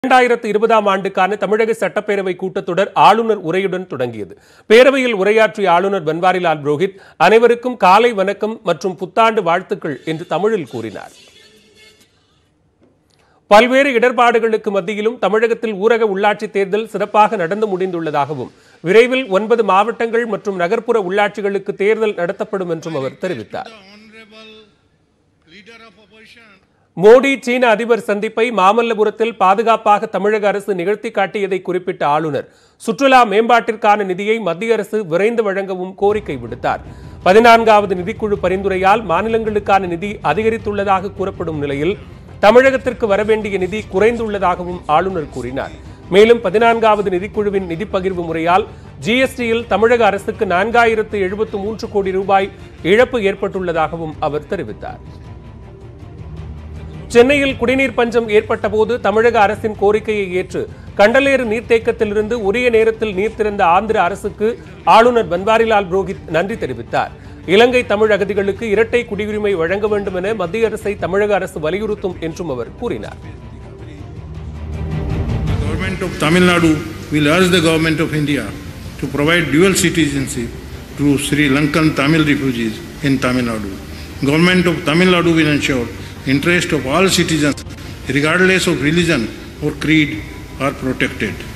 இரண்டாயிரத்து இருபதாம் ஆண்டுக்கான தமிழக சட்டப்பேரவை கூட்டத்தொடர் ஆளுநர் உரையுடன் தொடங்கியது பேரவையில் உரையாற்றிய ஆளுநர் பன்வாரிலால் புரோஹித் அனைவருக்கும் காலை வணக்கம் மற்றும் புத்தாண்டு வாழ்த்துக்கள் என்று தமிழில் கூறினார் பல்வேறு இடர்பாடுகளுக்கு மத்தியிலும் தமிழகத்தில் ஊரக உள்ளாட்சி தேர்தல் சிறப்பாக நடந்து முடிந்துள்ளதாகவும் விரைவில் ஒன்பது மாவட்டங்கள் மற்றும் நகர்ப்புற உள்ளாட்சிகளுக்கு தேர்தல் நடத்தப்படும் என்றும் அவர் தெரிவித்தார் honorable leader of opposition Modi சீன அதிபர் சந்திப்பை மாமல்லபுரத்தில் பாதுகாப்பாக தமிழக அரசு நிகழ்த்தி காட்டியதை குறிப்பிட்ட ஆளுநர் சுற்றுலா மேம்பாட்டிற்கான நிதியை மத்திய அரசு விரைந்து வழங்கவும் கோரிக்கை விடுத்தார் பதினான்காவது நிதிக்குழு பரிந்துரையால் மாநிலங்களுக்கான நிதி அதிகரித்துள்ளதாக கூறப்படும் நிலையில் தமிழகத்திற்கு வரவேண்டிய நிதி குறைந்துள்ளதாகவும் ஆளுநர் கூறினார் மேலும் பதினான்காவது நிதிக்குழுவின் நிதி பகிர்வு முறையால் ஜிஎஸ்டியில் தமிழக அரசுக்கு நான்காயிரத்து எழுபத்து மூன்று கோடி ரூபாய் இழப்பு ஏற்பட்டுள்ளதாகவும் அவர் தெரிவித்தார் சென்னையில் குடிநீர் பஞ்சம் ஏற்பட்டபோது தமிழக அரசின் கோரிக்கையை ஏற்று கண்டலேறு நீர்த்தேக்கத்திலிருந்து உரிய நேரத்தில் நீர் திறந்த ஆந்திர அரசுக்கு ஆளுநர் பன்வாரிலால் புரோஹித் நன்றி தெரிவித்தார் இலங்கை தமிழ் அகதிகளுக்கு இரட்டை குடியுரிமை வழங்க வேண்டும் என மத்திய அரசை தமிழக அரசு வலியுறுத்தும் என்றும் அவர் கூறினார் The government of Tamil Nadu will urge the government of India to provide dual citizenship to Sri Lankan Tamil refugees in Tamil Nadu. Government of Tamil Nadu will ensure interest of all citizens regardless of religion or creed are protected.